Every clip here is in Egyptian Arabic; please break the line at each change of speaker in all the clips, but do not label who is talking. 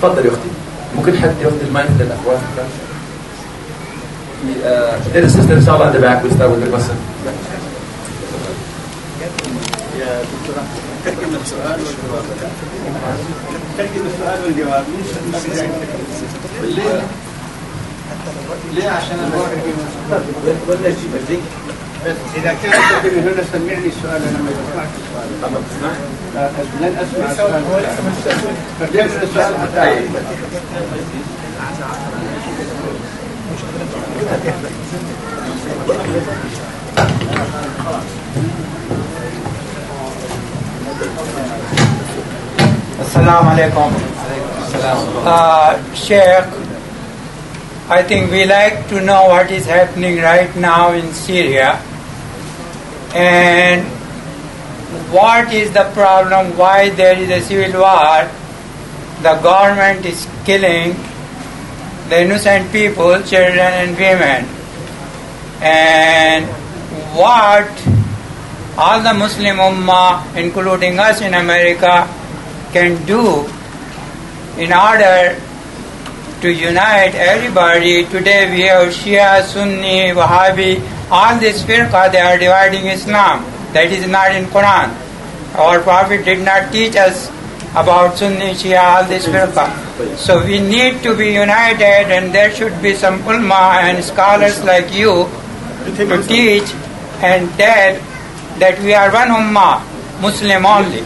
تفضل يا اختي ممكن حد ياخذ المايك للاخوات There is sister inshallah at the back. We start with the question.
يا دكتورة ترجم السؤال والجواب ترجم السؤال والجواب ليه؟ ليه عشان الواحد ولا شيء إذا كان ترجم هنا سمعني السؤال أنا ما سمعت السؤال
أما بتسمع؟
لا، لن أسمع السؤال ترجم السؤال حتى
Assalamu alaikum. Uh, Sheikh, I think we like to know what is happening right now in Syria and what is the problem, why there is a civil war. The government is killing the innocent people, children and women. And what all the Muslim Ummah, including us in America, can do in order to unite everybody. Today we have Shia, Sunni, Wahhabi, all this firqa, they are dividing Islam. That is not in Quran. Our Prophet did not teach us about Sunni, Shia, all this firqa. So we need to be united and there should be some ulma and scholars like you to teach and tell that we are one ummah, Muslim only.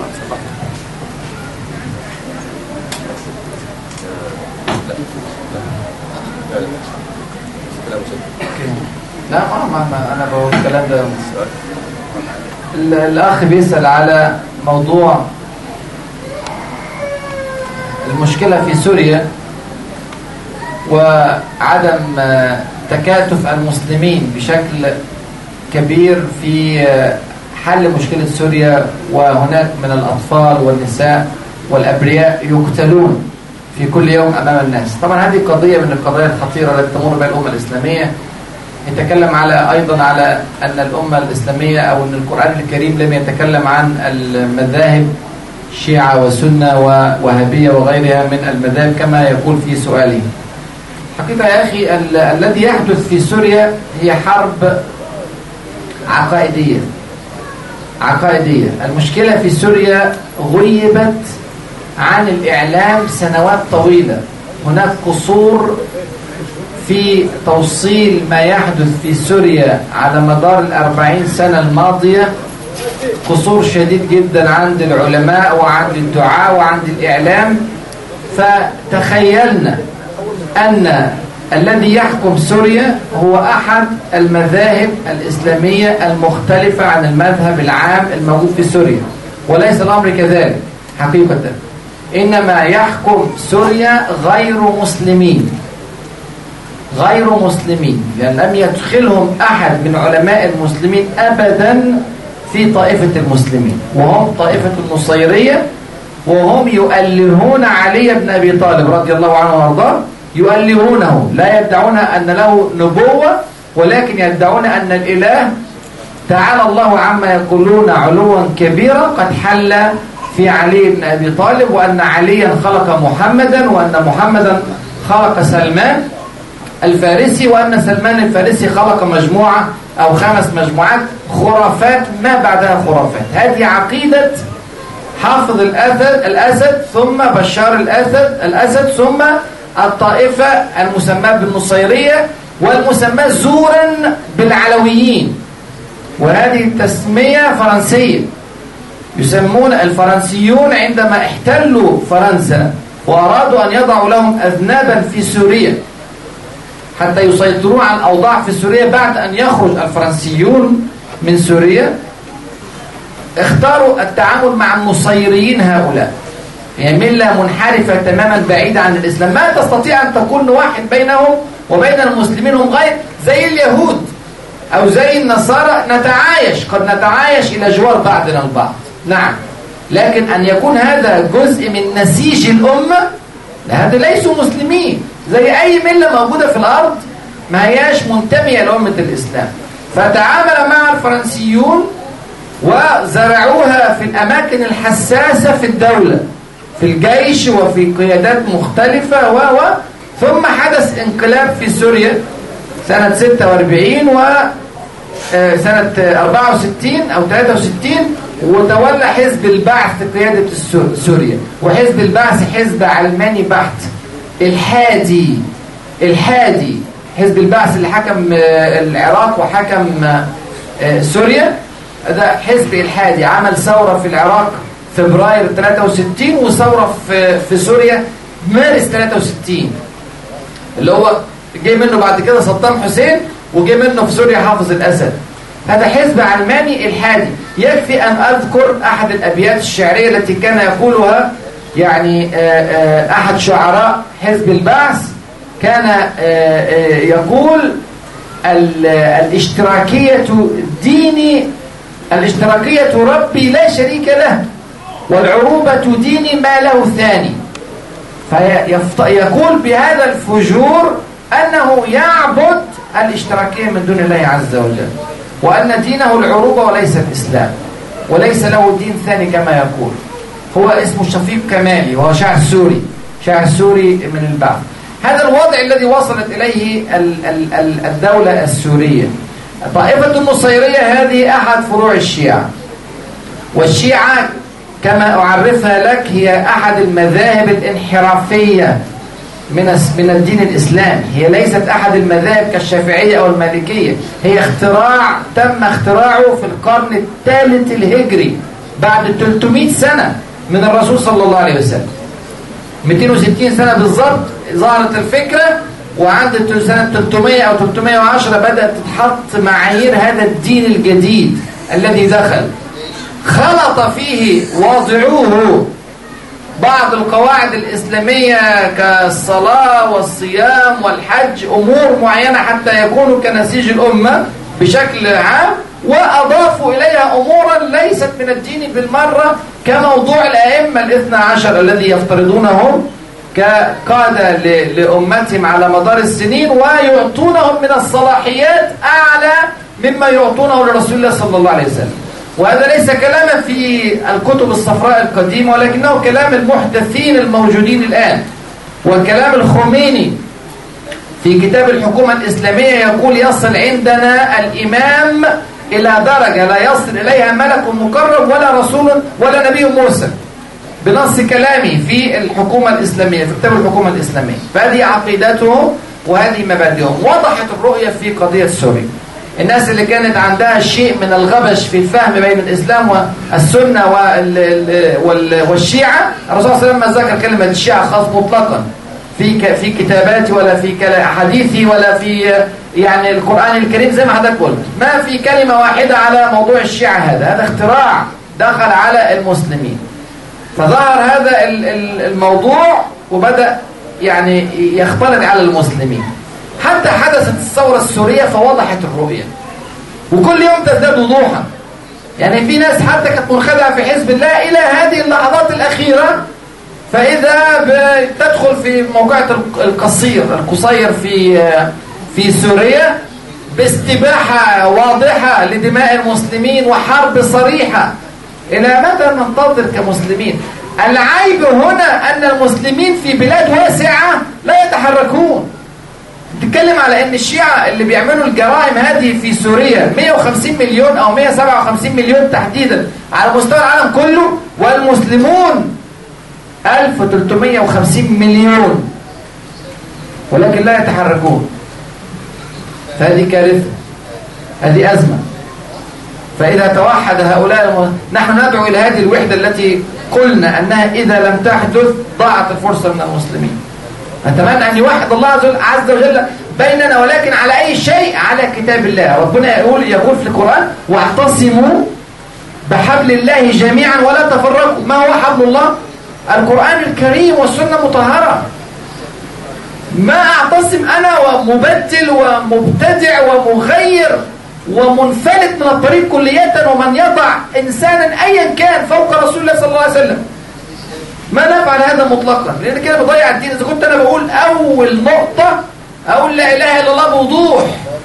لا ما ما ما انا بقول الكلام ده ال- الاخ بيسال على موضوع المشكله في سوريا وعدم آه، تكاتف المسلمين بشكل كبير في آه، حل مشكله سوريا وهناك من الاطفال والنساء والابرياء يقتلون في كل يوم امام الناس طبعا هذه قضيه من القضايا الخطيره التي تمر بها الامه الاسلاميه يتكلم على أيضا على أن الأمة الإسلامية أو أن القرآن الكريم لم يتكلم عن المذاهب شيعة وسنة ووهابية وغيرها من المذاهب كما يقول في سؤاله حقيقة يا أخي ال- الذي يحدث في سوريا هي حرب عقائدية عقائدية المشكلة في سوريا غيبت عن الإعلام سنوات طويلة هناك قصور في توصيل ما يحدث في سوريا على مدار الأربعين سنة الماضية قصور شديد جدا عند العلماء وعند الدعاء وعند الإعلام فتخيلنا أن الذي يحكم سوريا هو أحد المذاهب الإسلامية المختلفة عن المذهب العام الموجود في سوريا وليس الأمر كذلك حقيقة إنما يحكم سوريا غير مسلمين غير مسلمين لأن لم يدخلهم أحد من علماء المسلمين أبدا في طائفة المسلمين وهم طائفة النصيرية وهم يؤلهون علي بن أبي طالب رضي الله عنه وارضاه يؤلهونه لا يدعون أن له نبوة ولكن يدعون أن الإله تعالى الله عما يقولون علوا كبيرا قد حل في علي بن أبي طالب وأن عليا خلق محمدا وأن محمدا خلق سلمان الفارسي وأن سلمان الفارسي خلق مجموعة أو خمس مجموعات خرافات ما بعدها خرافات هذه عقيدة حافظ الأسد الأسد ثم بشار الأسد الأسد ثم الطائفة المسماة بالنصيرية والمسماة زورا بالعلويين وهذه التسمية فرنسية يسمون الفرنسيون عندما احتلوا فرنسا وأرادوا أن يضعوا لهم أذنابا في سوريا حتى يسيطرون على الأوضاع في سوريا بعد أن يخرج الفرنسيون من سوريا اختاروا التعامل مع النصيريين هؤلاء يعني ملة منحرفة تماما بعيدة عن الإسلام ما تستطيع أن تكون واحد بينهم وبين المسلمين هم غير زي اليهود أو زي النصارى نتعايش قد نتعايش إلى جوار بعضنا البعض نعم لكن أن يكون هذا جزء من نسيج الأمة لا هذا ليسوا مسلمين زي أي ملة موجودة في الأرض ما هياش منتمية لأمة الإسلام فتعامل مع الفرنسيون وزرعوها في الأماكن الحساسة في الدولة في الجيش وفي قيادات مختلفة و و ثم حدث انقلاب في سوريا سنة 46 و آه، سنة 64 أو 63 وتولى حزب البعث قيادة السو- سوريا وحزب البعث حزب علماني بحت الحادي الحادي حزب البعث اللي حكم آه، العراق وحكم آه، آه، سوريا ده حزب الحادي عمل ثورة في العراق فبراير 63 وثورة في في سوريا مارس 63 اللي هو جه منه بعد كده صدام حسين وجه منه في سوريا حافظ الأسد هذا حزب علماني الحادي يكفي أن أذكر أحد الأبيات الشعرية التي كان يقولها يعني آه، آه، أحد شعراء حزب البعث كان آه، آه، يقول ال- الاشتراكية ديني الاشتراكية ربي لا شريك له والعروبة ديني ما له ثاني فيقول بهذا الفجور أنه يعبد الاشتراكية من دون الله عز وجل وأن دينه العروبة وليس الإسلام وليس له دين ثاني كما يقول هو اسمه شفيق كمالي وهو شاعر سوري شاعر سوري من البعث هذا الوضع الذي وصلت إليه ال- ال- ال- الدولة السورية طائفة النصيرية هذه أحد فروع الشيعة والشيعة كما أعرفها لك هي أحد المذاهب الانحرافية من الس- من الدين الإسلامي هي ليست أحد المذاهب كالشافعية أو المالكية هي اختراع تم اختراعه في القرن الثالث الهجري بعد 300 سنة من الرسول صلى الله عليه وسلم 260 سنة بالضبط ظهرت الفكرة وعند سنة 300 أو 310 بدأت تتحط معايير هذا الدين الجديد الذي دخل خلط فيه واضعوه بعض القواعد الإسلامية كالصلاة والصيام والحج أمور معينة حتى يكونوا كنسيج الأمة بشكل عام وأضافوا إليها أمورا ليست من الدين بالمرة كموضوع الأئمة الاثنى عشر الذي يفترضونهم كقادة ل- لأمتهم على مدار السنين ويعطونهم من الصلاحيات أعلى مما يعطونه لرسول الله صلى الله عليه وسلم وهذا ليس كلاما في الكتب الصفراء القديمة ولكنه كلام المحدثين الموجودين الآن وكلام الخميني في كتاب الحكومة الإسلامية يقول يصل عندنا الإمام إلى درجة لا يصل إليها ملك مقرب ولا رسول ولا نبي مرسل بنص كلامي في الحكومة الإسلامية في كتاب الحكومة الإسلامية فهذه عقيدته وهذه مبادئهم وضحت الرؤية في قضية سوريا الناس اللي كانت عندها شيء من الغبش في الفهم بين الإسلام والسنة وال- ال- وال- والشيعة الرسول صلى الله عليه وسلم ذكر كلمة الشيعة خاص مطلقا في ك- في كتاباتي ولا في كلا- حديثي ولا في يعني القرآن الكريم زي ما حضرتك قلت ما في كلمة واحدة على موضوع الشيعة هذا هذا اختراع دخل على المسلمين فظهر هذا ال- ال- الموضوع وبدأ يعني يختلط على المسلمين حتى حدثت الثورة السورية فوضحت الرؤية وكل يوم تزداد وضوحا يعني في ناس حتى كانت منخدعة في حزب الله إلى هذه اللحظات الأخيرة فإذا بتدخل في موقعة الق- القصير القصير في في سوريا باستباحة واضحة لدماء المسلمين وحرب صريحة إلى متى ننتظر كمسلمين العيب هنا أن المسلمين في بلاد واسعة لا يتحركون تتكلم على ان الشيعة اللي بيعملوا الجرائم هذه في سوريا 150 مليون او 157 مليون تحديدا على مستوى العالم كله والمسلمون 1350 مليون ولكن لا يتحركون فهذه كارثة هذه أزمة فإذا توحد هؤلاء الم... نحن ندعو إلى هذه الوحدة التي قلنا أنها إذا لم تحدث ضاعت الفرصة من المسلمين أتمنى أن يوحد الله عز وجل- عز وجل بيننا ولكن على أي شيء على كتاب الله ربنا يقول يقول في القرآن واعتصموا بحبل الله جميعا ولا تفرقوا ما هو حبل الله القرآن الكريم والسنة مطهرة ما أعتصم أنا ومبدل ومبتدع ومغير ومنفلت من الطريق كلية ومن يضع إنسانا أيا كان فوق رسول الله صلى الله عليه وسلم ما نفعل هذا مطلقا لأن كده بضيع الدين إذا كنت أنا بقول أول نقطة أقول لا إله إلا الله بوضوح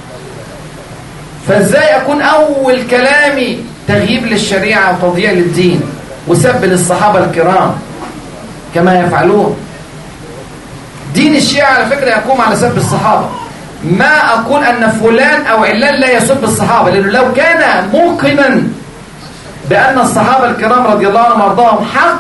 فإزاي أكون أول كلامي تغييب للشريعة وتضييع للدين وسب للصحابة الكرام كما يفعلون دين الشيعة على فكرة يقوم على سب الصحابة ما أقول أن فلان أو علان لا يسب الصحابة لأنه لو كان موقنا بأن الصحابة الكرام رضي الله عنهم وارضاهم حق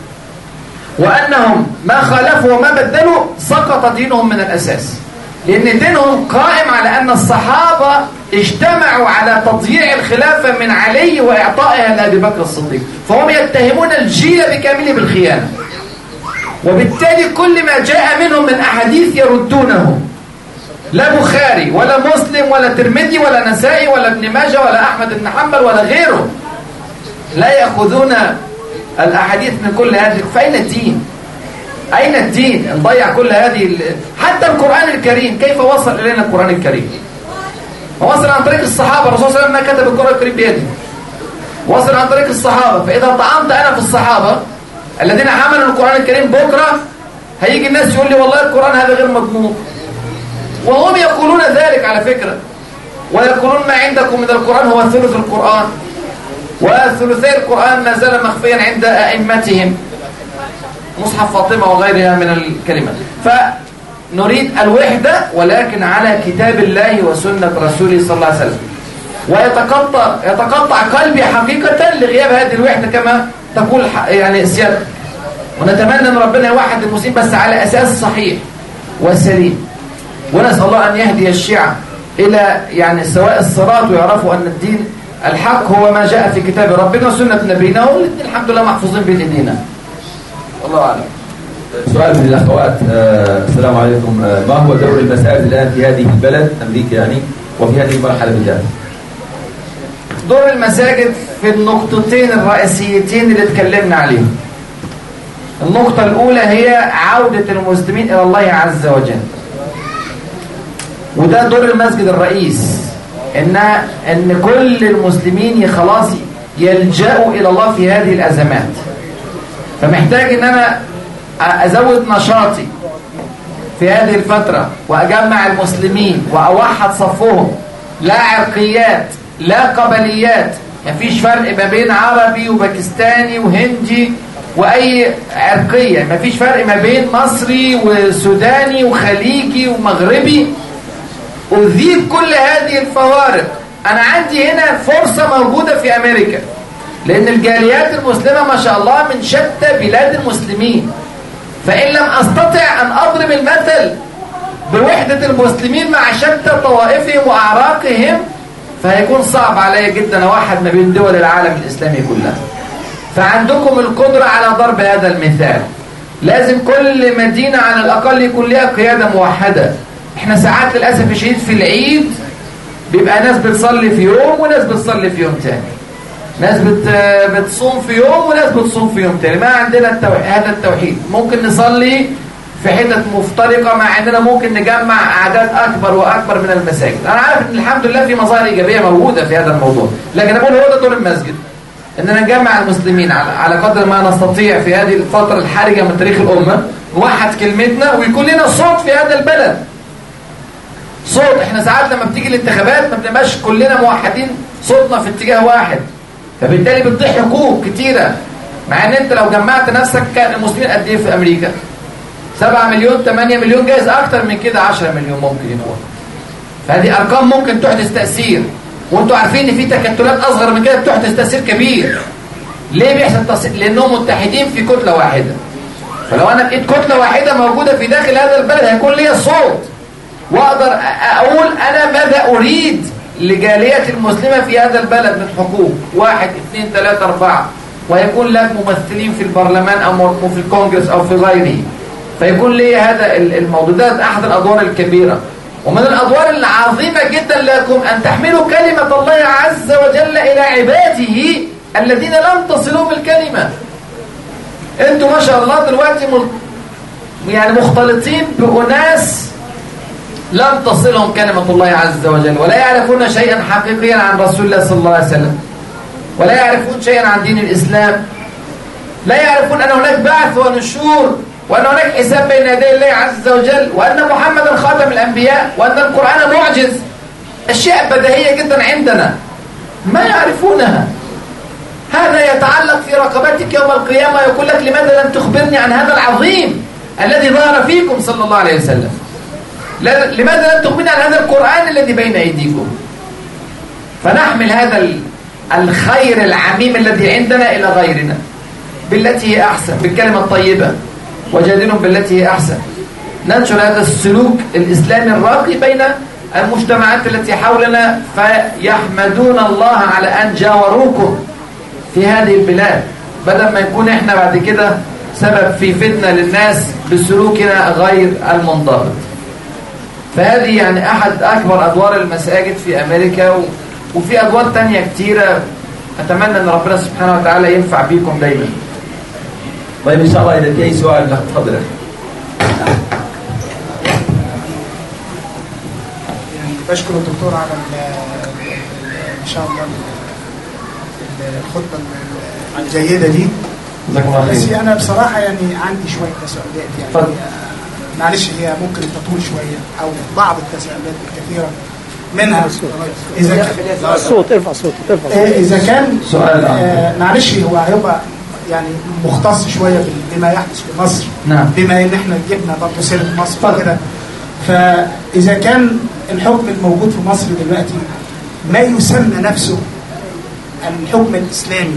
وأنهم ما خالفوا وما بدلوا سقط دينهم من الأساس لأن دينهم قائم على أن الصحابة اجتمعوا على تضييع الخلافة من علي وإعطائها لأبي بكر الصديق فهم يتهمون الجيل بكامله بالخيانة وبالتالي كل ما جاء منهم من أحاديث يردونه لا بخاري ولا مسلم ولا ترمذي ولا نسائي ولا ابن ماجه ولا أحمد بن حنبل ولا غيره لا يأخذون الأحاديث من كل هذه فأين الدين؟ أين الدين؟ نضيع كل هذه ال... حتى القرآن الكريم كيف وصل إلينا القرآن الكريم؟ وصل عن طريق الصحابة الرسول صلى الله عليه وسلم ما كتب القرآن الكريم بيده وصل عن طريق الصحابة فإذا طعنت أنا في الصحابة الذين حملوا القرآن الكريم بكرة هيجي الناس يقول لي والله القرآن هذا غير مضمون وهم يقولون ذلك على فكرة ويقولون ما عندكم من القرآن هو ثلث القرآن وثلثي القرآن ما زال مخفيا عند أئمتهم مصحف فاطمة وغيرها من الكلمات فنريد الوحدة ولكن على كتاب الله وسنة رسوله صلى الله عليه وسلم ويتقطع يتقطع قلبي حقيقة لغياب هذه الوحدة كما تقول يعني سيادة ونتمنى أن ربنا يوحد المسلمين بس على أساس صحيح وسليم ونسأل الله أن يهدي الشيعة إلى يعني سواء الصراط ويعرفوا أن الدين الحق هو ما جاء في كتاب ربنا وسنة نبينا والاثنين الحمد لله محفوظين بين ايدينا الله أعلم
سؤال من الأخوات آه السلام عليكم آه ما هو دور المساجد الآن في هذه البلد أمريكا يعني وفي هذه المرحلة بالذات
دور المساجد في النقطتين الرئيسيتين اللي اتكلمنا عليهم النقطة الأولى هي عودة المسلمين إلى الله عز وجل وده دور المسجد الرئيس إن, إن كل المسلمين خلاص يلجأوا إلى الله في هذه الأزمات فمحتاج إن أنا أزود نشاطي في هذه الفترة وأجمع المسلمين وأوحد صفهم لا عرقيات لا قبليات مفيش فرق ما بين عربي وباكستاني وهندي وأي عرقية مفيش فرق ما بين مصري وسوداني وخليجي ومغربي أذيب كل هذه الفوارق أنا عندي هنا فرصة موجودة في أمريكا لأن الجاليات المسلمة ما شاء الله من شتى بلاد المسلمين فإن لم أستطع أن أضرب المثل بوحدة المسلمين مع شتى طوائفهم وأعراقهم فهيكون صعب عليا جدا أوحد ما بين دول العالم الإسلامي كلها فعندكم القدرة على ضرب هذا المثال لازم كل مدينة على الأقل يكون لها قيادة موحدة احنا ساعات للأسف الشديد في العيد بيبقى ناس بتصلي في يوم وناس بتصلي في يوم تاني ناس بت... بتصوم في يوم وناس بتصوم في يوم تاني ما عندنا التو... هذا التوحيد ممكن نصلي في حتت مفترقة مع اننا ممكن نجمع اعداد اكبر واكبر من المساجد انا عارف ان الحمد لله في مظاهر ايجابية موجودة في هذا الموضوع لكن اقول هو ده دور المسجد اننا نجمع المسلمين على... على قدر ما نستطيع في هذه الفترة الحرجة من تاريخ الامة نوحد كلمتنا ويكون لنا صوت في هذا البلد صوت احنا ساعات لما بتيجي الانتخابات ما بنبقاش كلنا موحدين صوتنا في اتجاه واحد فبالتالي بتضيع حقوق كتيرة مع ان انت لو جمعت نفسك كان المسلمين قد ايه في امريكا 7 مليون 8 مليون جايز اكتر من كده 10 مليون ممكن يكون فهذه ارقام ممكن تحدث تأثير وانتوا عارفين ان في تكتلات اصغر من كده بتحدث تأثير كبير ليه بيحصل تأثير لانهم متحدين في كتلة واحدة فلو انا لقيت كتلة واحدة موجودة في داخل هذا البلد هيكون ليا صوت واقدر اقول انا ماذا اريد لجالية المسلمة في هذا البلد من حقوق واحد اثنين ثلاثة اربعة ويكون لك ممثلين في البرلمان او في الكونجرس او في غيره فيكون لي هذا الموضوع ده احد الادوار الكبيرة ومن الادوار العظيمة جدا لكم ان تحملوا كلمة الله عز وجل الى عباده الذين لم تصلوا بالكلمة انتوا ما شاء الله دلوقتي يعني مختلطين بأناس لم تصلهم كلمة الله عز وجل ولا يعرفون شيئا حقيقيا عن رسول الله صلى الله عليه وسلم ولا يعرفون شيئا عن دين الإسلام لا يعرفون أن هناك بعث ونشور وأن هناك حساب بين يدي الله عز وجل وأن محمدا خاتم الأنبياء وأن القرآن معجز أشياء بديهية جدا عندنا ما يعرفونها هذا يتعلق في رقبتك يوم القيامة يقول لك لماذا لم تخبرني عن هذا العظيم الذي ظهر فيكم صلى الله عليه وسلم لا- لماذا لم تخبرني عن هذا القرآن الذي بين أيديكم فنحمل هذا ال- الخير العميم الذي عندنا إلى غيرنا بالتي هي أحسن بالكلمة الطيبة وجادلهم بالتي هي أحسن ننشر هذا السلوك الإسلامي الراقي بين المجتمعات التي حولنا فيحمدون الله على أن جاوروكم في هذه البلاد بدل ما يكون احنا بعد كده سبب في فتنة للناس بسلوكنا غير المنضبط فهذه يعني أحد أكبر أدوار المساجد في أمريكا و... وفي أدوار تانية كتيرة أتمنى أن ربنا سبحانه وتعالى ينفع بيكم دايما
طيب ان شاء الله اذا في اي سؤال لا تفضل
يعني بشكر الدكتور على ال- ال- ال- ان شاء الله ال- الخطبه ال- الجيده دي
جزاكم الله
بس
خير
انا بصراحه يعني عندي شويه تساؤلات يعني
اتفضل.
آه، معلش هي ممكن تطول شويه او بعض التساؤلات الكثيره منها اذا كان
الصوت ارفع صوتك ارفع
آه، اذا كان
سؤال
آه، معلش هو هيبقى يعني مختص شويه بال- بما يحدث في مصر
نعم.
بما ان احنا جبنا برضه سيره مصر
اتفضل.
وكده فاذا كان الحكم الموجود في مصر دلوقتي ما يسمى نفسه الحكم الاسلامي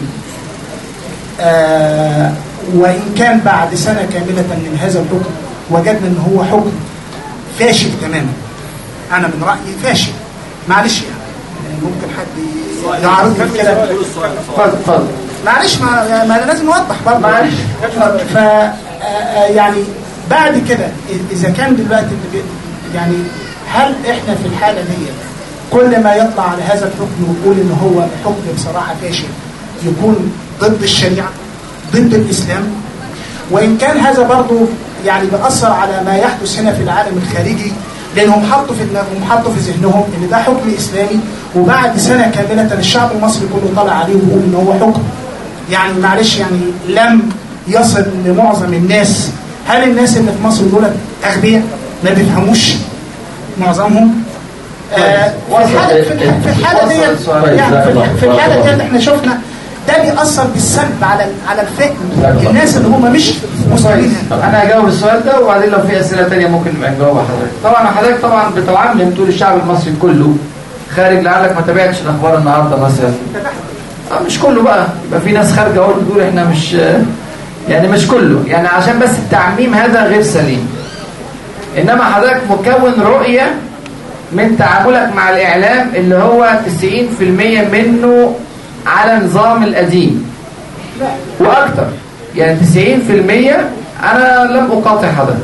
آه وان كان بعد سنه كامله من هذا الحكم وجدنا ان هو حكم فاشل تماما انا من رايي فاشل معلش يعني ممكن حد يعارضني كده
اتفضل اتفضل
معلش ما, ما أنا لازم نوضح برضه
معلش.
ف آه، آه، يعني بعد كده إ- اذا كان دلوقتي اللي بي- يعني هل احنا في الحاله دي كل ما يطلع على هذا الحكم ويقول ان هو حكم بصراحه فاشل يكون ضد الشريعه ضد الاسلام وان كان هذا برضه يعني بيأثر على ما يحدث هنا في العالم الخارجي لانهم حطوا في دماغهم حطوا في ذهنهم ان ده حكم اسلامي وبعد سنه كامله الشعب المصري كله طلع عليه ويقول ان هو حكم يعني معلش يعني لم يصل لمعظم الناس هل الناس اللي في مصر دول اغبياء ما بيفهموش معظمهم آه في الحاله في الح- في الحاله دي يعني في الح- في الحاله دي احنا شفنا ده بيأثر بالسلب على على الفهم الناس اللي هم مش مسلمين
انا هجاوب السؤال ده وبعدين لو في اسئله تانية ممكن نبقى نجاوبها حضرتك طبعا حضرتك طبعا بتعامل طول الشعب المصري كله خارج لعلك ما تابعتش الاخبار النهارده مثلا آه، مش كله بقى يبقى في ناس خارجه اهو بتقول احنا مش يعني مش كله يعني عشان بس التعميم هذا غير سليم انما حضرتك مكون رؤيه من تعاملك مع الاعلام اللي هو 90% منه على نظام القديم واكتر يعني 90% انا لم اقاطع حضرتك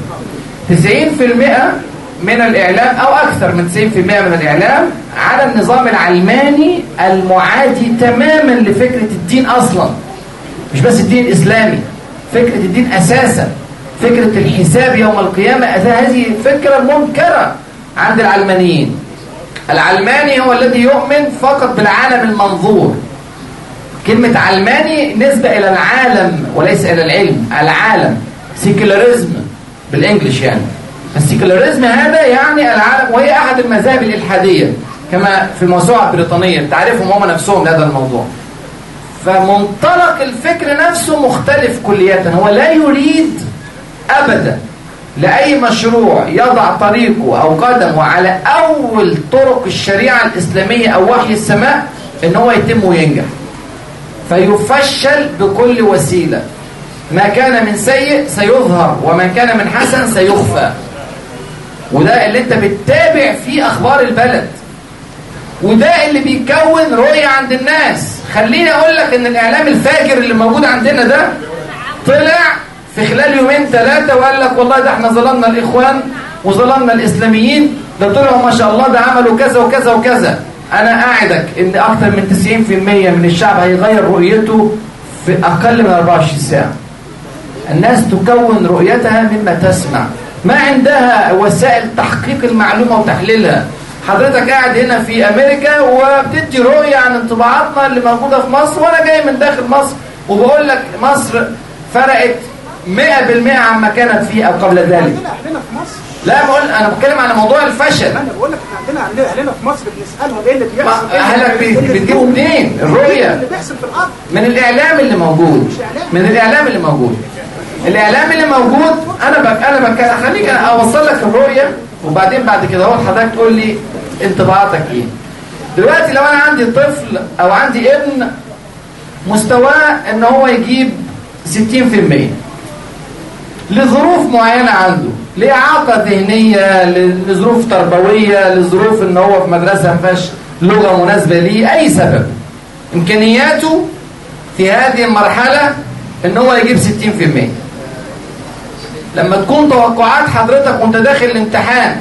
90% من الاعلام او اكثر من 90% من الاعلام على النظام العلماني المعادي تماما لفكره الدين اصلا مش بس الدين الاسلامي فكره الدين اساسا فكره الحساب يوم القيامه هذه فكره منكره عند العلمانيين العلماني هو الذي يؤمن فقط بالعالم المنظور كلمة علماني نسبة إلى العالم وليس إلى العلم العالم سيكولاريزم بالإنجليش يعني السيكولاريزم هذا يعني العالم وهي أحد المذاهب الإلحادية كما في الموسوعة البريطانية تعرفهم هم نفسهم لهذا الموضوع فمنطلق الفكر نفسه مختلف كلية هو لا يريد أبدا لأي مشروع يضع طريقه أو قدمه على أول طرق الشريعة الإسلامية أو وحي السماء إن هو يتم وينجح فيفشل بكل وسيلة ما كان من سيء سيظهر وما كان من حسن سيخفى وده اللي انت بتتابع فيه اخبار البلد وده اللي بيكون رؤية عند الناس خليني اقول لك ان الاعلام الفاجر اللي موجود عندنا ده طلع في خلال يومين ثلاثة وقال لك والله ده احنا ظلمنا الاخوان وظلمنا الاسلاميين ده طلعوا ما شاء الله ده عملوا كذا وكذا وكذا انا اعدك ان اكثر من 90% من الشعب هيغير رؤيته في اقل من 24 ساعة الناس تكون رؤيتها مما تسمع ما عندها وسائل تحقيق المعلومة وتحليلها حضرتك قاعد هنا في أمريكا وبتدي رؤية عن انطباعاتنا اللي موجودة في مصر وأنا جاي من داخل مصر وبقول لك مصر فرقت 100% عما كانت فيه أو قبل ذلك
عندنا احنا في مصر
لا بقول أنا بتكلم على موضوع الفشل
انا بقول لك احنا عندنا عندنا اهلنا في مصر بنسالهم ايه اللي بيحصل
ما
إيه اللي-
اهلك
إيه
بي-
اللي
بتجيبوا
بيحصل؟
منين
إيه
الرؤيه
اللي بيحصل في الارض
من الاعلام اللي موجود من الاعلام اللي موجود الاعلام اللي موجود انا بك انا بك خليك انا اوصل لك الرؤيه وبعدين بعد كده هو حضرتك تقول لي انطباعاتك ايه دلوقتي لو انا عندي طفل او عندي ابن مستواه ان هو يجيب 60% لظروف معينة عنده لإعاقة ذهنية لظروف تربوية لظروف ان هو في مدرسة ما فيهاش لغة مناسبة ليه أي سبب إمكانياته في هذه المرحلة ان هو يجيب 60% لما تكون توقعات حضرتك وانت داخل الامتحان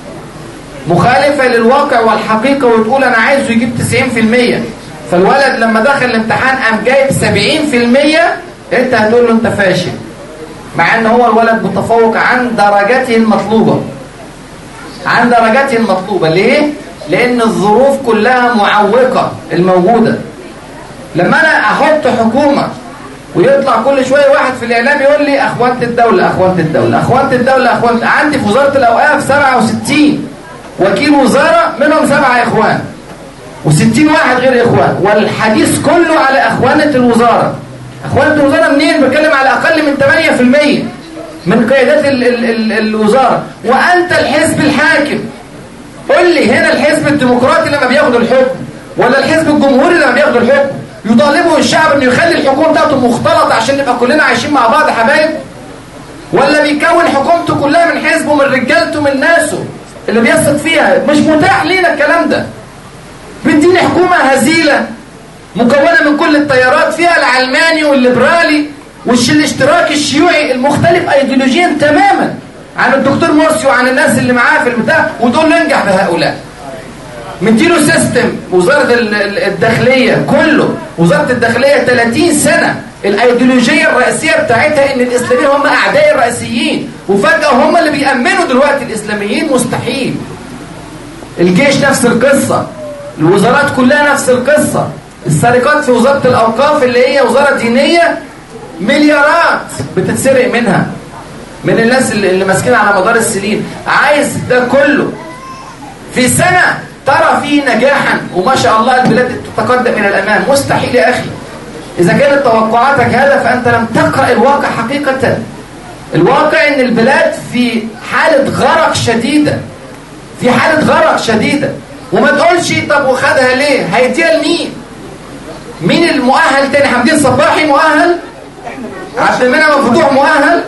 مخالفة للواقع والحقيقة وتقول انا عايزه يجيب 90% فالولد لما دخل الامتحان قام جايب 70% انت هتقول له انت فاشل مع ان هو الولد متفوق عن درجته المطلوبة عن درجته المطلوبة ليه؟ لان الظروف كلها معوقة الموجودة لما انا احط حكومة ويطلع كل شوية واحد في الاعلام يقول لي اخوانة الدولة اخوانة الدولة اخوانة الدولة اخوانة عندي في وزارة الاوقاف 67 وكيل وزارة منهم سبعة اخوان و60 واحد غير اخوان والحديث كله على اخوانة الوزارة اخوانة الوزارة منين بتكلم على اقل من 8% من قيادات ال ال ال الوزارة وانت الحزب الحاكم قل لي هنا الحزب الديمقراطي لما بياخد الحكم ولا الحزب الجمهوري لما بياخد الحكم يطالبوا الشعب انه يخلي الحكومه بتاعته مختلطه عشان نبقى كلنا عايشين مع بعض حبايب ولا بيكون حكومته كلها من حزبه من رجالته من ناسه اللي بيثق فيها مش متاح لينا الكلام ده بيديني حكومه هزيله مكونه من كل التيارات فيها العلماني والليبرالي والاشتراكي الشيوعي المختلف ايديولوجيا تماما عن الدكتور مرسي وعن الناس اللي معاه في البتاع وتقول له انجح بهؤلاء مديله سيستم وزارة الداخلية كله وزارة الداخلية 30 سنة الايديولوجية الرئيسية بتاعتها ان الاسلاميين هم اعداء الرئيسيين وفجأة هم اللي بيأمنوا دلوقتي الاسلاميين مستحيل الجيش نفس القصة الوزارات كلها نفس القصة السرقات في وزارة الاوقاف اللي هي وزارة دينية مليارات بتتسرق منها من الناس اللي, اللي ماسكين على مدار السنين عايز ده كله في سنة ترى فيه نجاحا وما شاء الله البلاد تتقدم إلى الأمام مستحيل يا أخي إذا كانت توقعاتك هذا فأنت لم تقرأ الواقع حقيقة الواقع إن البلاد في حالة غرق شديدة في حالة غرق شديدة وما تقولش طب وخدها ليه هيديها لمين مين المؤهل تاني حمدين صباحي مؤهل عبد المنعم مفتوح مؤهل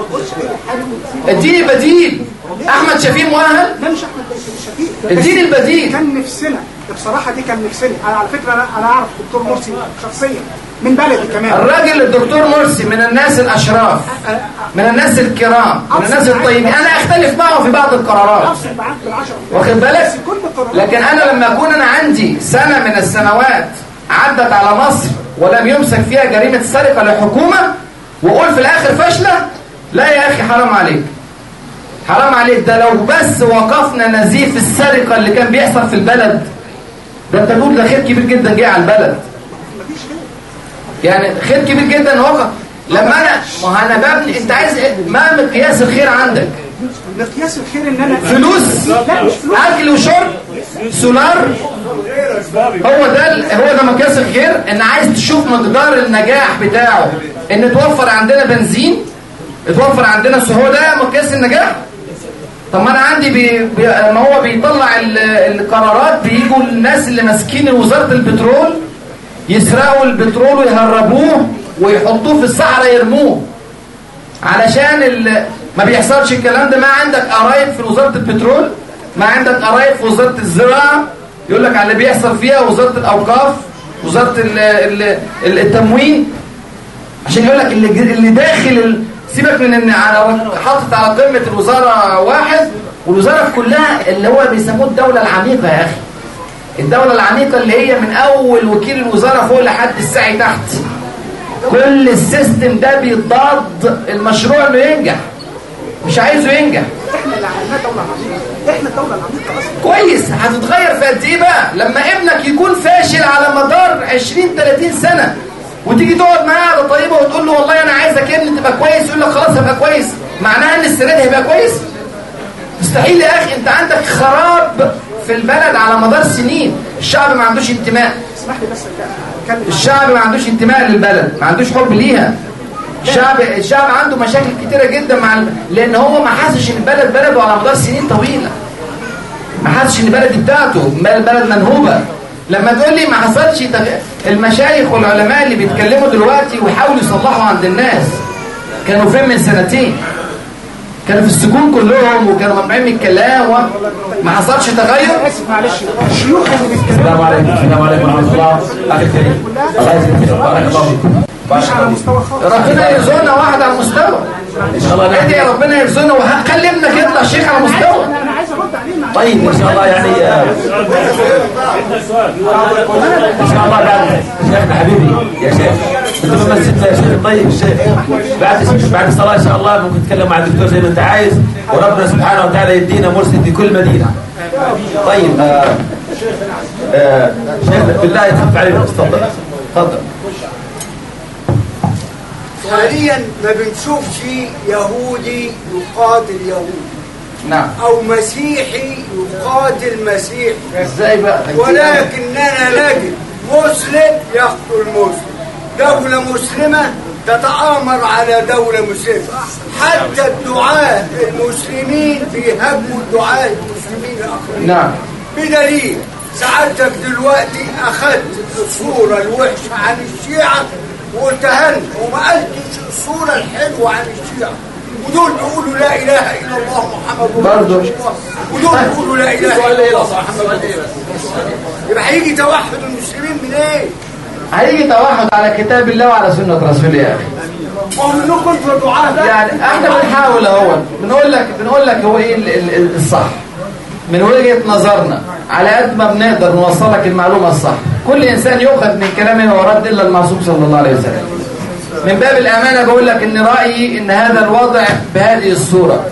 اديني بديل احمد شفيق مؤهل
لا مش احمد شفيق
اديني البديل
كان نفسنا بصراحه دي كان نفسنا انا على فكره انا انا اعرف الدكتور مرسي شخصيا من بلدي كمان
الراجل الدكتور مرسي من الناس الاشراف من الناس الكرام من الناس الطيبين انا اختلف معه في بعض القرارات
افصل معاك بالعشره
واخد بالك
بس كل القرارات
لكن انا لما اكون انا عندي سنة من السنوات عدت على مصر ولم يمسك فيها جريمة سرقة لحكومة واقول في الاخر فاشلة لا يا اخي حرام عليك حرام عليك ده لو بس وقفنا نزيف السرقة اللي كان بيحصل في البلد ده انت تقول ده خير كبير جدا جه على البلد يعني خير كبير جدا وقف لما انا ما انا ببني انت عايز ايه ما مقياس الخير عندك
مقياس الخير ان انا
فلوس
لا مش فلوس
اكل وشرب سولار هو ده ال- هو ده مقياس الخير ان عايز تشوف مقدار النجاح بتاعه ان توفر عندنا بنزين توفر عندنا سهوله ده مقياس النجاح طب ما انا عندي بي بي ما هو بيطلع ال- القرارات بيجوا الناس اللي ماسكين وزاره البترول يسرقوا البترول ويهربوه ويحطوه في الصحراء يرموه علشان ال... ما بيحصلش الكلام ده ما عندك قرايب في وزارة البترول ما عندك قرايب في وزارة الزراعة يقول لك على اللي بيحصل فيها وزارة الأوقاف وزارة ال... ال... ال- التموين عشان يقول لك اللي, اللي داخل ال... سيبك من ان على حاطط على قمة الوزارة واحد والوزارة كلها اللي هو بيسموه الدولة العميقة يا أخي الدولة العميقة اللي هي من أول وكيل الوزارة فوق لحد الساعي تحت كل السيستم ده بيضاد المشروع انه ينجح مش عايزه ينجح
احنا اللي عملناه دوله عميقه احنا الدوله العميقه اصلا
كويس هتتغير في قد ايه بقى لما ابنك يكون فاشل على مدار 20 30 سنه وتيجي تقعد معاه على طيبه وتقول له والله انا عايزك يا ابني تبقى كويس يقول لك خلاص هبقى كويس معناها ان السنه دي هيبقى كويس مستحيل يا اخي انت عندك خراب في البلد على مدار سنين الشعب ما عندوش انتماء
اسمح لي بس اتكلم
الشعب ما عندوش انتماء للبلد ما عندوش حب ليها الشعب الشعب عنده مشاكل كتيرة جدا مع ال... لان هو ما حاسش ان البلد بلده على مدار سنين طويلة ما حاسش ان البلد دي بتاعته ما البلد منهوبة لما تقول لي ما حصلش تغ... المشايخ والعلماء اللي بيتكلموا دلوقتي ويحاولوا يصلحوا عند الناس كانوا فين من سنتين كانوا في السجون كلهم وكانوا ممنوعين من الكلام وما حصلش تغير
اسف معلش الشيوخ اللي بيتكلموا
السلام عليكم السلام عليكم ورحمه الله اخي الكريم الله يجزيك خير بارك الله فيكم
مش على مستوى خاص
ربنا يرزقنا واحد على المستوى
ان شاء الله
ادعي
نحن
ربنا يرزقنا وهخلي ابنك يطلع شيخ على مستوى
انا عايز ارد عليه معلش
طيب ان شاء الله يعني آه، ان شاء الله بعد شيخنا حبيبي يا شيخ انت بمثل يا شيخ طيب الشيخ بعد بعد الصلاه ان شاء الله ممكن تتكلم مع الدكتور زي ما انت عايز وربنا سبحانه وتعالى يدينا مرشد في كل مدينه طيب آه آه شيخ بالله يخف علينا تفضل تفضل
حاليا ما بنشوفش يهودي يقاتل يهودي
نعم
او مسيحي يقاتل مسيحي
ازاي بقى
ولكننا نجد مسلم يقتل مسلم دولة مسلمة تتآمر على دولة مسلمة حتى الدعاة المسلمين بيهاجموا الدعاة المسلمين الآخرين
نعم
بدليل سعادتك دلوقتي أخذت الصورة الوحشة عن الشيعة وقلتها لنا وما قلتش الصورة الحلوة عن الشيعة ودول بيقولوا لا إله إلا الله محمد رسول
برضو.
الله ودول بيقولوا لا إله إلا الله محمد رسول الله يبقى هيجي توحد المسلمين من إيه؟
هيجي توحد على كتاب الله وعلى سنة رسوله يا أخي
ما هو منكم انتوا دعاة بقى
يعني احنا بنحاول اهو بنقول لك بنقول لك هو ايه ال- ال- الصح من وجهة نظرنا على قد ما بنقدر نوصل لك المعلومة الصح كل انسان يؤخذ من كلامه ورد الا المعصوم صلى الله عليه وسلم من باب الامانة بقول لك ان رأيي ان هذا الوضع بهذه الصورة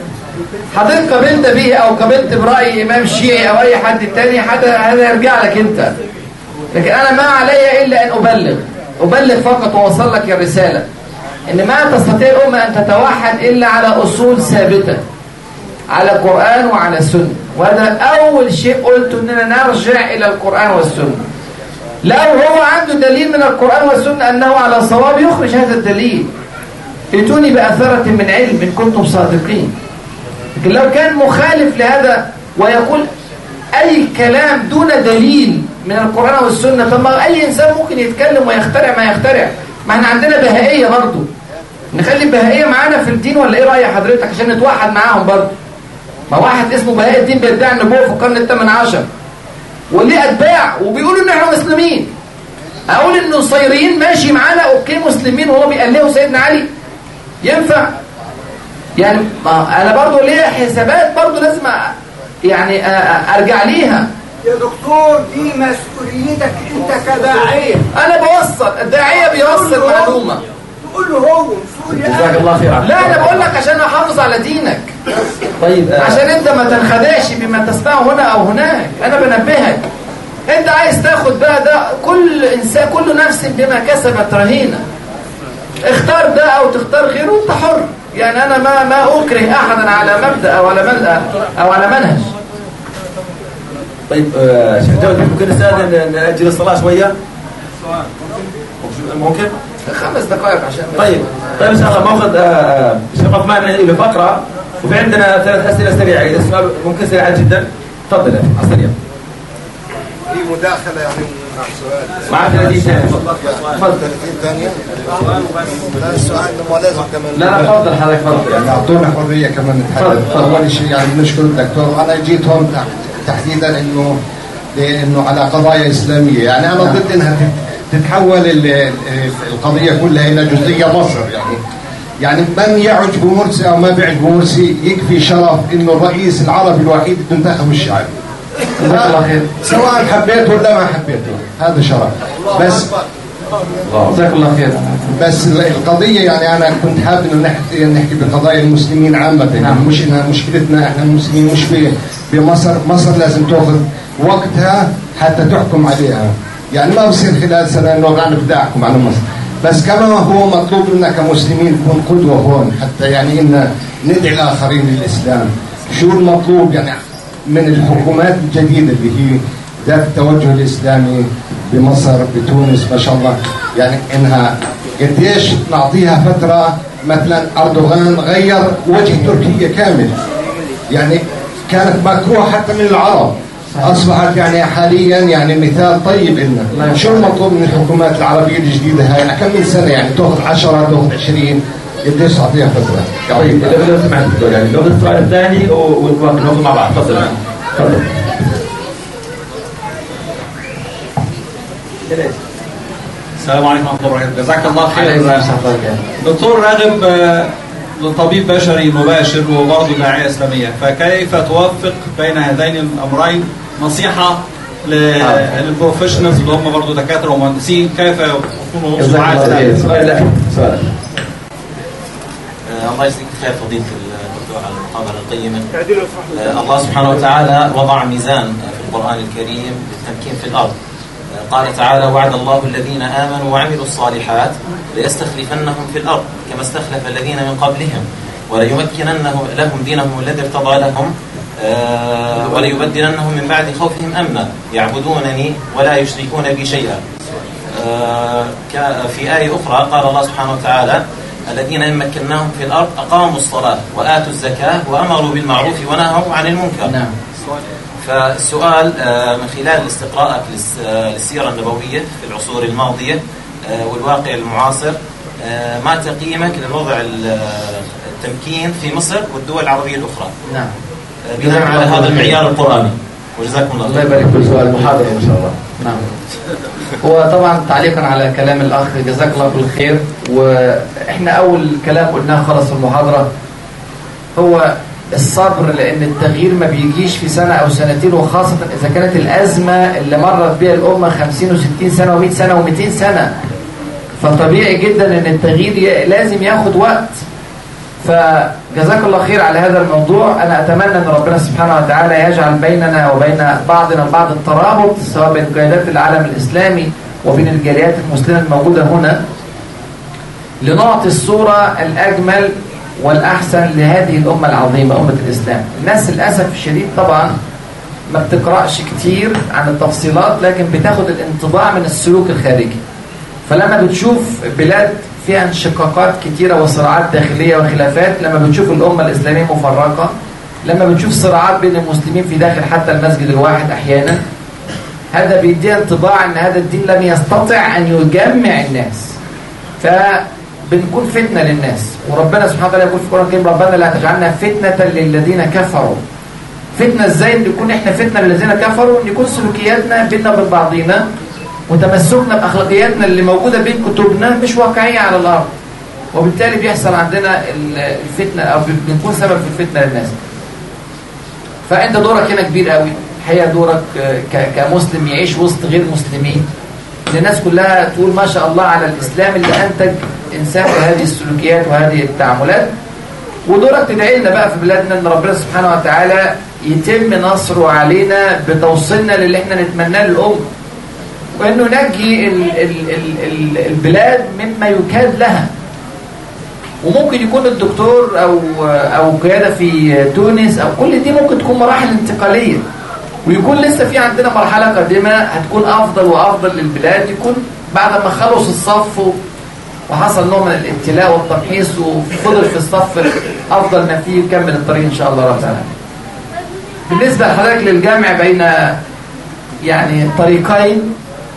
حضرتك قبلت به او قبلت برأي امام شيعي او اي حد تاني هذا هذا يرجع لك انت لكن انا ما علي الا ان ابلغ ابلغ فقط واوصل لك الرسالة ان ما تستطيع الامة ان تتوحد الا على اصول ثابتة على القرآن وعلى السنة وهذا اول شيء قلت اننا نرجع الى القرآن والسنة لو هو عنده دليل من القرآن والسنة انه على صواب يخرج هذا الدليل ائتوني بأثرة من علم ان كنتم صادقين لكن لو كان مخالف لهذا ويقول أي كلام دون دليل من القرآن والسنة طب ما أي إنسان ممكن يتكلم ويخترع ما يخترع ما احنا عندنا بهائية برضو نخلي البهائية معانا في الدين ولا إيه رأي حضرتك عشان نتوحد معاهم برضو ما واحد اسمه بهاء الدين بيدعي النبوة في القرن الثامن عشر وليه أتباع وبيقولوا إن احنا مسلمين أقول إن النصيريين ماشي معانا أوكي مسلمين وهو بيقلهوا سيدنا علي ينفع يعني ما انا برضو ليا حسابات برضو لازم أ- يعني أ- أ- ارجع ليها
يا دكتور دي مسؤوليتك انت كداعية
انا بوصل الداعيه بيوصل معلومه
تقول له هو مسؤول
جزاك الله خير عبد
لا انا بقول لك عشان احافظ على دينك
طيب آه،
عشان انت ما تنخدعش بما تسمعه هنا او هناك انا بنبهك انت عايز تاخد بقى ده كل انسان كل نفس بما كسبت رهينه اختار ده او تختار غيره انت حر يعني انا ما ما اكره احدا على مبدا او على مبدا او على منهج
طيب آه، شيخ جواد ممكن نستاذن ناجل الصلاه شويه ممكن
خمس دقائق عشان
طيب طيب ان شاء الله ماخذ آه، شيخ عثمان له فقره وفي عندنا ثلاث اسئله سريعه اذا السؤال ممكن سريع جدا تفضل يا أخي، على السريع
في مداخلة يعني مع سؤال
معك 30 ثانيه تفضل
اتفضل
30 ثانية لا السؤال ما لازم كمان
لا لا اتفضل حضرتك اتفضل
يعني اعطونا حريه كمان
اتفضل،
نتحدث
اتفضل.
اول شيء يعني بنشكر الدكتور انا جيت هون تح- تحديدا انه لانه على قضايا اسلاميه يعني انا ضد انها تت- تتحول ال- ال- القضيه كلها الى جزئيه مصر يعني يعني من يعجب مرسي او ما بيعجب مرسي يكفي شرف انه الرئيس العربي الوحيد اللي انتخبه الشعب
جزاك الله خير
سواء حبيته ولا ما حبيته هذا شرف بس
جزاك الله خير
بس القضية يعني أنا كنت حابب إنه نحكي نحكي بقضايا المسلمين عامة
نعم.
يعني مش إنها مشكلتنا إحنا المسلمين مش في بمصر مصر لازم تأخذ وقتها حتى تحكم عليها يعني ما بصير خلال سنة إنه أنا بدي أحكم على مصر بس كما هو مطلوب منا كمسلمين نكون قدوة هون حتى يعني إن ندعي الآخرين للإسلام شو المطلوب يعني من الحكومات الجديده اللي هي ذات التوجه الاسلامي بمصر بتونس ما شاء الله يعني انها قديش نعطيها فتره مثلا اردوغان غير وجه تركيا كامل يعني كانت مكروهه حتى من العرب اصبحت يعني حاليا يعني مثال طيب لنا شو المطلوب من الحكومات العربيه الجديده هاي كم من سنه يعني تاخذ 10 تاخذ 20 قديش تعطيها فتره
طيب لو لو سمعت الدكتور يعني لو السؤال الثاني ونواصل ناخذ مع بعض تفضل تفضل
السلام عليكم ورحمه الله وبركاته جزاك الله
عليكم
خير
السلام.
دكتور راغب آه، طبيب بشري مباشر وبرضه داعيه اسلاميه فكيف توفق بين هذين الامرين نصيحه ل- للبروفيشنالز اللي هم برضه دكاتره ومهندسين كيف يكونوا
جزاك
صناعات
الله خير
إسلامية؟
السؤال الأخير سؤال
آه، الله يجزيك خير فضيلة الدكتور على المحاضرة القيمة آه، الله سبحانه وتعالى وضع ميزان في القرآن الكريم للتمكين في الأرض آه، قال تعالى وعد الله الذين آمنوا وعملوا الصالحات ليستخلفنهم في الأرض كما استخلف الذين من قبلهم وليمكننهم لهم دينهم الذي ارتضى لهم آه، وليبدلنهم من بعد خوفهم أمنا يعبدونني ولا يشركون بي شيئا آه، ك- في آية أخرى قال الله سبحانه وتعالى الذين إن مكناهم في الأرض أقاموا الصلاة وآتوا الزكاة وأمروا بالمعروف ونهوا عن المنكر
نعم
فالسؤال آه، من خلال استقراءك للس- آه، للسيرة النبوية في العصور الماضية آه، والواقع المعاصر آه، ما تقييمك للوضع ال- آه، التمكين في مصر والدول العربية الأخرى
نعم
آه، بناء على هذا المعيار القرآني وجزاكم الله
الله
خير
يبارك
كل
فيك
سؤال محاضرة إن شاء الله
نعم هو طبعا تعليقا على كلام الاخ جزاك الله كل خير واحنا اول كلام قلناه خلص في المحاضره هو الصبر لان التغيير ما بيجيش في سنه او سنتين وخاصه اذا كانت الازمه اللي مرت بها الامه 50 و60 سنه و100 سنه و200 سنه فطبيعي جدا ان التغيير ي- لازم ياخد وقت فجزاك الله خير على هذا الموضوع أنا أتمنى أن ربنا سبحانه وتعالى يجعل بيننا وبين بعضنا البعض الترابط سواء بين قيادات العالم الإسلامي وبين الجاليات المسلمة الموجودة هنا لنعطي الصورة الأجمل والأحسن لهذه الأمة العظيمة أمة الإسلام الناس للأسف الشديد طبعا ما بتقرأش كتير عن التفصيلات لكن بتاخد الانطباع من السلوك الخارجي فلما بتشوف بلاد فيها انشقاقات كتيرة وصراعات داخلية وخلافات لما بتشوف الأمة الإسلامية مفرقة لما بتشوف صراعات بين المسلمين في داخل حتى المسجد الواحد أحيانا هذا بيدي انطباع أن هذا الدين لم يستطع أن يجمع الناس فبنكون فتنة للناس وربنا سبحانه وتعالى يقول في القرآن الكريم ربنا لا تجعلنا فتنة للذين كفروا فتنة ازاي نكون احنا فتنة للذين كفروا ان يكون سلوكياتنا بيننا وبين بعضينا وتمسكنا باخلاقياتنا اللي موجوده بين كتبنا مش واقعيه على الارض وبالتالي بيحصل عندنا ال- الفتنه او بنكون سبب في الفتنه للناس فانت دورك هنا كبير قوي الحقيقه دورك آه، ك- كمسلم يعيش وسط غير مسلمين إن الناس كلها تقول ما شاء الله على الاسلام اللي انتج انسان بهذه السلوكيات وهذه التعاملات ودورك تدعي لنا بقى في بلادنا ان ربنا سبحانه وتعالى يتم نصره علينا بتوصيلنا للي احنا نتمناه للامه وانه ينجي ال ال ال ال البلاد مما يكاد لها وممكن يكون الدكتور او او قياده في تونس او كل دي ممكن تكون مراحل انتقاليه ويكون لسه في عندنا مرحله قادمه هتكون افضل وافضل للبلاد يكون بعد ما خلص الصف و- وحصل نوع من الابتلاء والتمحيص وفضل في الصف افضل ما فيه يكمل الطريق ان شاء الله رب العالمين. بالنسبه لحضرتك للجمع بين يعني طريقين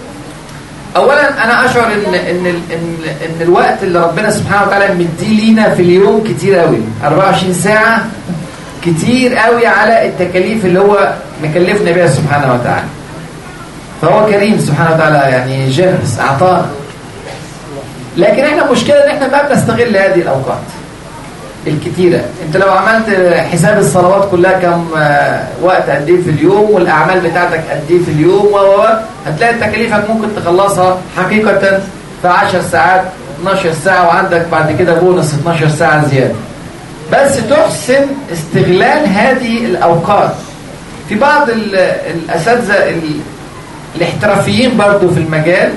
اولا انا اشعر ان ان ان ان الوقت اللي ربنا سبحانه وتعالى مديه لينا في اليوم كتير قوي 24 ساعه كتير قوي على التكاليف اللي هو مكلفنا بيها سبحانه وتعالى فهو كريم سبحانه وتعالى يعني جنرس اعطانا لكن احنا المشكله ان احنا ما بنستغل هذه الاوقات الكتيرة انت لو عملت حساب الصلوات كلها كم آه، وقت قد ايه في اليوم والاعمال بتاعتك قد ايه في اليوم و و- و، هتلاقي تكاليفك ممكن تخلصها حقيقة في 10 ساعات 12 ساعة وعندك بعد كده بونص 12 ساعة زيادة بس تحسن استغلال هذه الاوقات في بعض ال- الاساتذة ال- الاحترافيين برضو في المجال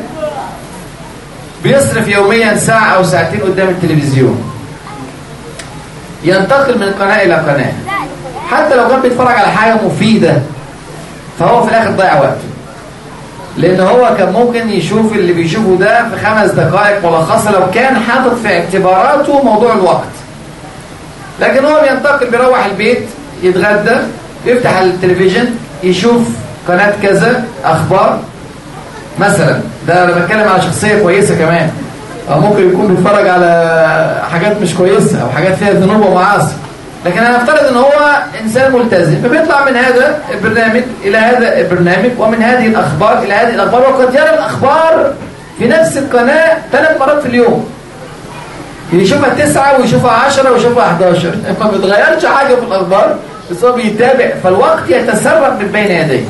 بيصرف يوميا ساعة او ساعتين قدام التلفزيون ينتقل من قناة إلى قناة حتى لو كان بيتفرج على حاجة مفيدة فهو في الآخر ضيع وقته لأن هو كان ممكن يشوف اللي بيشوفه ده في خمس دقائق ملخصة لو كان حاطط في اعتباراته موضوع الوقت لكن هو بينتقل بيروح البيت يتغدى يفتح التلفزيون يشوف قناة كذا أخبار مثلا ده أنا بتكلم على شخصية كويسة كمان أو ممكن يكون بيتفرج على حاجات مش كويسة أو حاجات فيها ذنوب ومعاصي لكن أنا أفترض أن هو إنسان ملتزم فبيطلع من هذا البرنامج إلى هذا البرنامج ومن هذه الأخبار إلى هذه الأخبار وقد يرى الأخبار في نفس القناة ثلاث مرات في اليوم يشوفها تسعة ويشوفها عشرة ويشوفها 11 ما بيتغيرش حاجة في الأخبار بس هو بيتابع فالوقت يتسرب من بين يديه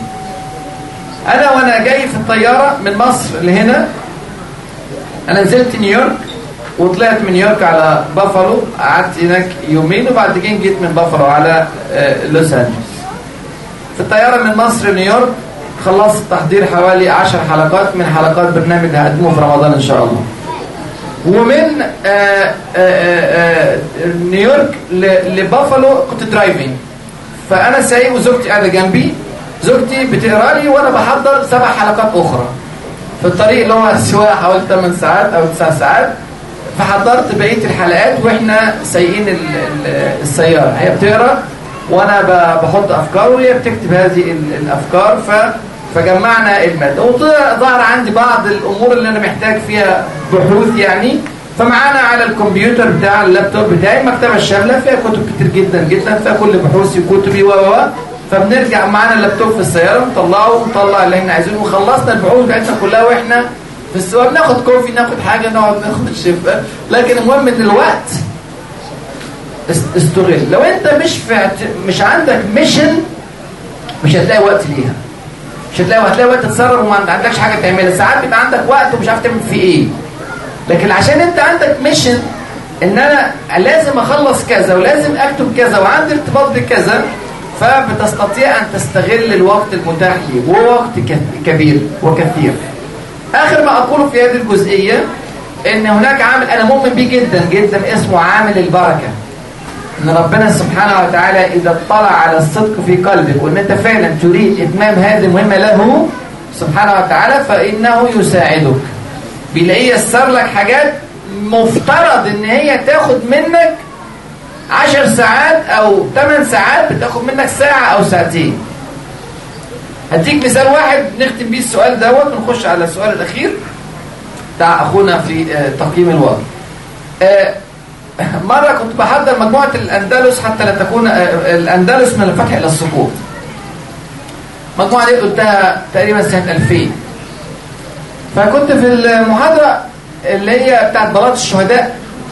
أنا وأنا جاي في الطيارة من مصر لهنا أنا نزلت نيويورك وطلعت من نيويورك على بافالو قعدت هناك يومين وبعد كده جيت من بافالو على آه، لوس أنجلوس في الطيارة من مصر لنيويورك خلصت تحضير حوالي 10 حلقات من حلقات برنامج هقدمه في رمضان إن شاء الله ومن آه، آه، آه، آه، نيويورك ل- لبافالو كنت درايفنج فأنا سايق وزوجتي قاعدة جنبي زوجتي بتقرا لي وأنا بحضر سبع حلقات أخرى في الطريق اللي هو السواقة حوالي 8 ساعات أو 9 ساعات فحضرت بقية الحلقات وإحنا سايقين ال- ال- السيارة هي بتقرا وأنا ب- بحط أفكار وهي بتكتب هذه ال- الأفكار ف فجمعنا المادة وظهر عندي بعض الأمور اللي أنا محتاج فيها بحوث يعني فمعانا على الكمبيوتر بتاع اللابتوب بتاعي مكتبة الشاملة فيها كتب كتير جدا جدا فيها كل بحوثي وكتبي و و و. فبنرجع معانا اللابتوب في السيارة نطلعه ونطلع اللي احنا عايزينه وخلصنا البحوث بتاعتنا كلها واحنا في السواق ناخد كوفي ناخد حاجة نقعد ناخد الشفة لكن المهم ان الوقت است- استغل لو انت مش في اعت- مش عندك ميشن مش هتلاقي وقت ليها مش هتلاقي هتلاقي وقت تتصرف وما عندكش حاجه تعملها ساعات بيبقى عندك وقت ومش عارف تعمل فيه ايه لكن عشان انت عندك ميشن ان انا لازم اخلص كذا ولازم اكتب كذا وعندي ارتباط بكذا فبتستطيع ان تستغل الوقت المتاح ليك وهو وقت ك- كبير وكثير اخر ما اقوله في هذه الجزئيه ان هناك عامل انا مؤمن بيه جدا جدا اسمه عامل البركه ان ربنا سبحانه وتعالى اذا اطلع على الصدق في قلبك وان انت فعلا تريد اتمام هذه المهمه له سبحانه وتعالى فانه يساعدك بيلاقيه يسر لك حاجات مفترض ان هي تاخد منك عشر ساعات او ثمان ساعات بتاخد منك ساعه او ساعتين هديك مثال واحد نختم بيه السؤال دوت ونخش على السؤال الاخير بتاع اخونا في آه، تقييم الوضع آه، مرة كنت بحضر مجموعة الأندلس حتى لا تكون آه، الأندلس من الفتح إلى السقوط المجموعة دي قلتها تقريبا سنة 2000 فكنت في المحاضرة اللي هي بتاعت بلاط الشهداء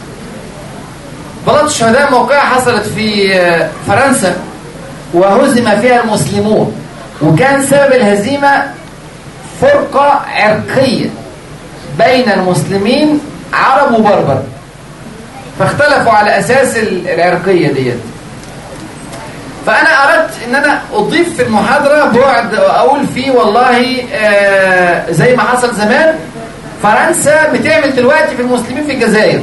بلاط الشهداء موقعها حصلت في آه، فرنسا وهزم فيها المسلمون وكان سبب الهزيمة فرقة عرقية بين المسلمين عرب وبربر فاختلفوا على أساس ال- العرقية ديت فأنا أردت أن أنا أضيف في المحاضرة بعد أقول فيه والله آه زي ما حصل زمان فرنسا بتعمل دلوقتي في المسلمين في الجزائر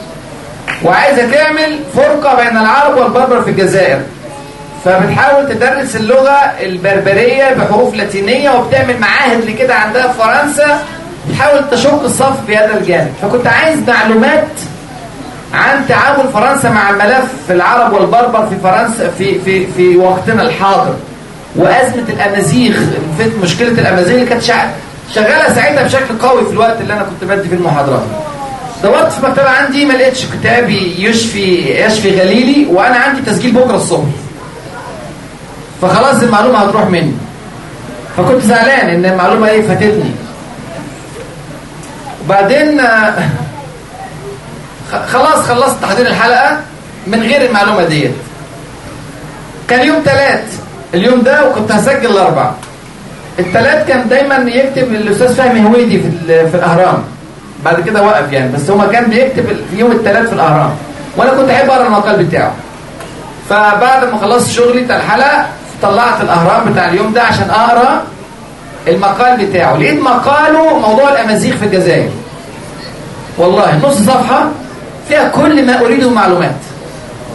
وعايزة تعمل فرقة بين العرب والبربر في الجزائر فبتحاول تدرس اللغة البربرية بحروف لاتينية وبتعمل معاهد لكده عندها في فرنسا بتحاول تشق الصف في هذا الجانب فكنت عايز معلومات عن تعامل فرنسا مع ملف العرب والبربر في فرنسا في في في وقتنا الحاضر وازمه الامازيغ في مشكله الامازيغ اللي كانت شع- شغاله ساعتها بشكل قوي في الوقت اللي انا كنت بدي فيه المحاضرات دورت في المكتبه عندي ما لقيتش كتابي يشفي يشفي غليلي وانا عندي تسجيل بكره الصبح فخلاص المعلومه هتروح مني فكنت زعلان ان المعلومه ايه فاتتني وبعدين آه، خ- خلاص خلصت تحضير الحلقة من غير المعلومة ديت كان يوم ثلاث اليوم ده وكنت هسجل الأربع الثلاث كان دايما يكتب الأستاذ فهمي هويدي في, ال- في الأهرام بعد كده وقف يعني بس هو كان بيكتب في يوم الثلاث في الأهرام وأنا كنت أحب أقرأ المقال بتاعه فبعد ما خلصت شغلي بتاع الحلقة طلعت الأهرام بتاع اليوم ده عشان أقرأ المقال بتاعه لقيت مقاله موضوع الأمازيغ في الجزائر والله نص صفحة فيها كل ما أريده معلومات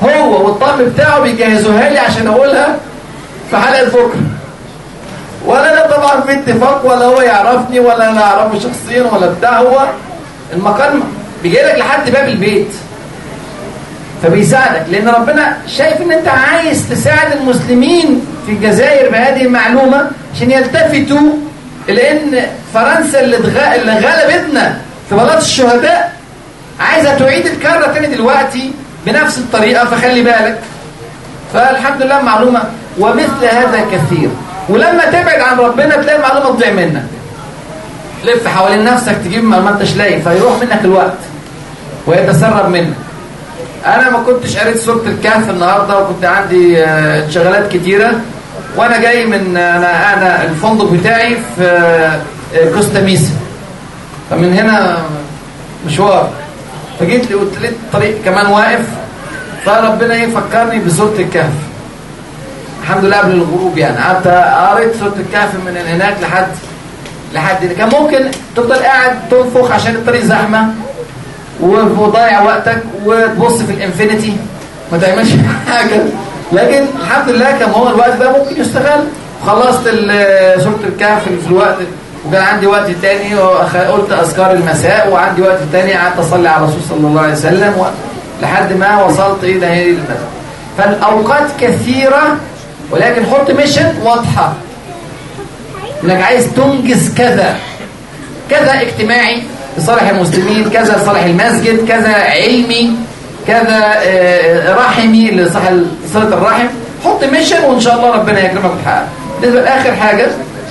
هو والطقم بتاعه بيجهزوها لي عشان اقولها في حلقه بكره ولا انا طبعا في اتفاق ولا هو يعرفني ولا انا اعرفه شخصيا ولا بتاع هو المكان بيجي لك لحد باب البيت فبيساعدك لان ربنا شايف ان انت عايز تساعد المسلمين في الجزائر بهذه المعلومه عشان يلتفتوا لان فرنسا اللي, اتغ... اللي غلبتنا في بلاط الشهداء عايزه تعيد الكره تاني دلوقتي بنفس الطريقه فخلي بالك فالحمد لله معلومه ومثل هذا كثير ولما تبعد عن ربنا تلاقي المعلومه تضيع منك لف حوالين نفسك تجيب ما انتش لاقي فيروح منك الوقت ويتسرب منك انا ما كنتش قريت سوره الكهف النهارده وكنت عندي آه، انشغالات كتيره وانا جاي من انا انا الفندق بتاعي في آه، كوستا ميسا فمن هنا مشوار فجيت لي قلت لي الطريق كمان واقف فربنا ايه فكرني بسوره الكهف الحمد لله قبل الغروب يعني قعدت قريت سوره الكهف من هناك لحد لحد كان ممكن تفضل قاعد تنفخ عشان الطريق زحمه وضايع وقتك وتبص في الانفينيتي ما تعملش حاجه لكن الحمد لله كان هو الوقت ده ممكن يستغل وخلصت ال- سوره الكهف في الوقت وكان عندي وقت تاني وقلت اذكار المساء وعندي وقت تاني قعدت اصلي على الرسول صلى الله عليه وسلم و- لحد ما وصلت الى هذه المساء فالاوقات كثيره ولكن حط ميشن واضحه انك عايز تنجز كذا كذا اجتماعي لصالح المسلمين كذا لصالح المسجد كذا علمي كذا آه، رحمي لصالح صلة الرحم حط ميشن وان شاء الله ربنا يكرمك وتحقق بالنسبه لاخر حاجه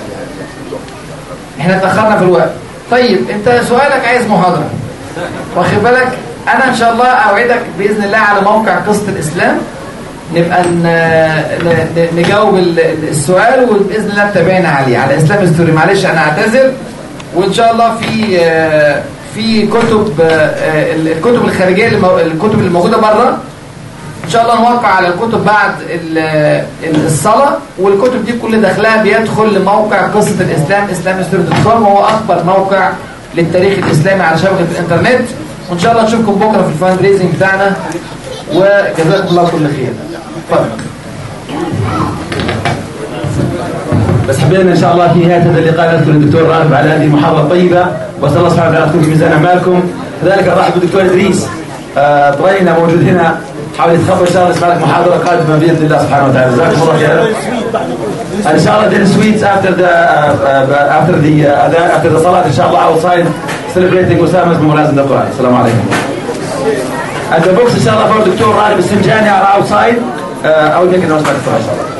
احنا اتاخرنا في الوقت طيب انت سؤالك عايز محاضره واخد بالك انا ان شاء الله اوعدك باذن الله على موقع قصه الاسلام نبقى ن- ن- ن- نجاوب ال- ال- السؤال وباذن الله تتابعنا عليه على اسلام ستوري معلش انا اعتذر وان شاء الله في آه، في كتب آه، آه، الكتب الخارجيه اللي مو- الكتب اللي موجوده بره ان شاء الله نوقع على الكتب بعد ال- ال- الصلاه والكتب دي كل دخلها بيدخل لموقع قصه الاسلام اسلام ستوري دوت كوم وهو اكبر موقع للتاريخ الاسلامي على شبكه الانترنت وان شاء الله نشوفكم بكره في الفاند ريزنج بتاعنا وجزاكم الله كل خير اتفضل
بس حبينا ان شاء الله في نهايه هذا اللقاء نذكر الدكتور راغب على هذه المحاضره الطيبه واسال الله سبحانه وتعالى تكون في ميزان اعمالكم كذلك ارحب بالدكتور ادريس آه، طرينا موجود هنا حاول يتخبر ان شاء الله نسمع لك محاضره قادمه باذن الله سبحانه وتعالى جزاكم الله خيرا ان شاء الله there is sweets after the uh, uh, after the uh, adhan- after the salat ان شاء الله outside celebrating Osama's memorial in the Quran السلام عليكم and the books ان شاء الله for دكتور راغب السنجاني are outside uh, I will make an announcement for ان شاء الله